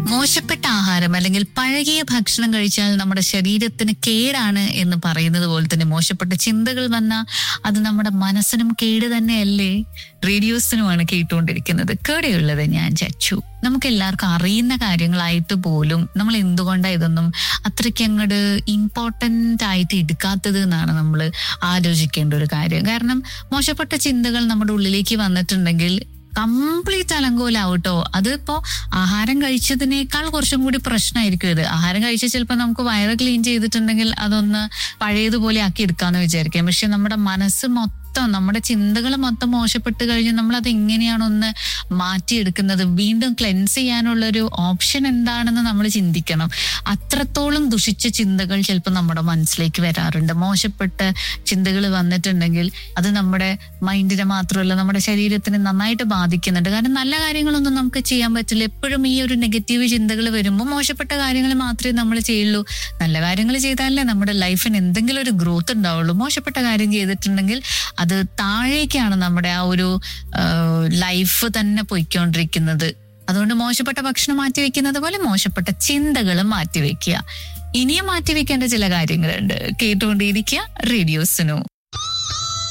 മോശപ്പെട്ട ആഹാരം അല്ലെങ്കിൽ പഴകിയ ഭക്ഷണം കഴിച്ചാൽ നമ്മുടെ ശരീരത്തിന് കേടാണ് എന്ന് പറയുന്നത് പോലെ തന്നെ മോശപ്പെട്ട ചിന്തകൾ വന്നാൽ അത് നമ്മുടെ മനസ്സിനും കേട് തന്നെയല്ലേ റേഡിയോസിനുമാണ് കേട്ടുകൊണ്ടിരിക്കുന്നത് കേടെയുള്ളത് ഞാൻ ചച്ചു നമുക്ക് എല്ലാവർക്കും അറിയുന്ന കാര്യങ്ങളായിട്ട് പോലും നമ്മൾ എന്തുകൊണ്ടാണ് ഇതൊന്നും അത്രയ്ക്ക് അങ്ങോട്ട് ഇമ്പോർട്ടൻ്റ് ആയിട്ട് എടുക്കാത്തത് എന്നാണ് നമ്മൾ ആലോചിക്കേണ്ട ഒരു കാര്യം കാരണം മോശപ്പെട്ട ചിന്തകൾ നമ്മുടെ ഉള്ളിലേക്ക് വന്നിട്ടുണ്ടെങ്കിൽ കംപ്ലീറ്റ് അലങ്കോലാവും കേട്ടോ അതിപ്പോ ആഹാരം കഴിച്ചതിനേക്കാൾ കുറച്ചും കൂടി പ്രശ്നമായിരിക്കും ഇത് ആഹാരം കഴിച്ച് ചിലപ്പോൾ നമുക്ക് വയറ് ക്ലീൻ ചെയ്തിട്ടുണ്ടെങ്കിൽ അതൊന്ന് പഴയതുപോലെ ആക്കി എടുക്കാന്ന് വിചാരിക്കാം പക്ഷെ നമ്മുടെ മനസ്സ് മൊത്തം നമ്മുടെ ചിന്തകൾ മൊത്തം മോശപ്പെട്ട് കഴിഞ്ഞ് നമ്മൾ അത് എങ്ങനെയാണ് ഒന്ന് മാറ്റിയെടുക്കുന്നത് വീണ്ടും ക്ലെൻസ് ചെയ്യാനുള്ള ഒരു ഓപ്ഷൻ എന്താണെന്ന് നമ്മൾ ചിന്തിക്കണം അത്രത്തോളം ദുഷിച്ച ചിന്തകൾ ചിലപ്പോൾ നമ്മുടെ മനസ്സിലേക്ക് വരാറുണ്ട് മോശപ്പെട്ട ചിന്തകൾ വന്നിട്ടുണ്ടെങ്കിൽ അത് നമ്മുടെ മൈൻഡിനെ മാത്രമല്ല നമ്മുടെ ശരീരത്തിന് നന്നായിട്ട് ബാധിക്കുന്നുണ്ട് കാരണം നല്ല കാര്യങ്ങളൊന്നും നമുക്ക് ചെയ്യാൻ പറ്റില്ല എപ്പോഴും ഈ ഒരു നെഗറ്റീവ് ചിന്തകൾ വരുമ്പോൾ മോശപ്പെട്ട കാര്യങ്ങൾ മാത്രമേ നമ്മൾ ചെയ്യുള്ളൂ നല്ല കാര്യങ്ങൾ ചെയ്താലേ നമ്മുടെ ലൈഫിന് എന്തെങ്കിലും ഒരു ഗ്രോത്ത് ഉണ്ടാവുള്ളൂ മോശപ്പെട്ട കാര്യം ചെയ്തിട്ടുണ്ടെങ്കിൽ അത് താഴേക്കാണ് നമ്മുടെ ആ ഒരു ലൈഫ് തന്നെ പോയിക്കൊണ്ടിരിക്കുന്നത് അതുകൊണ്ട് മോശപ്പെട്ട ഭക്ഷണം മാറ്റി വെക്കുന്നത് പോലെ മോശപ്പെട്ട ചിന്തകളും മാറ്റിവെക്കുക ഇനിയും മാറ്റിവെക്കേണ്ട ചില കാര്യങ്ങളുണ്ട് കേട്ടുകൊണ്ടിരിക്കുക റേഡിയോസിനു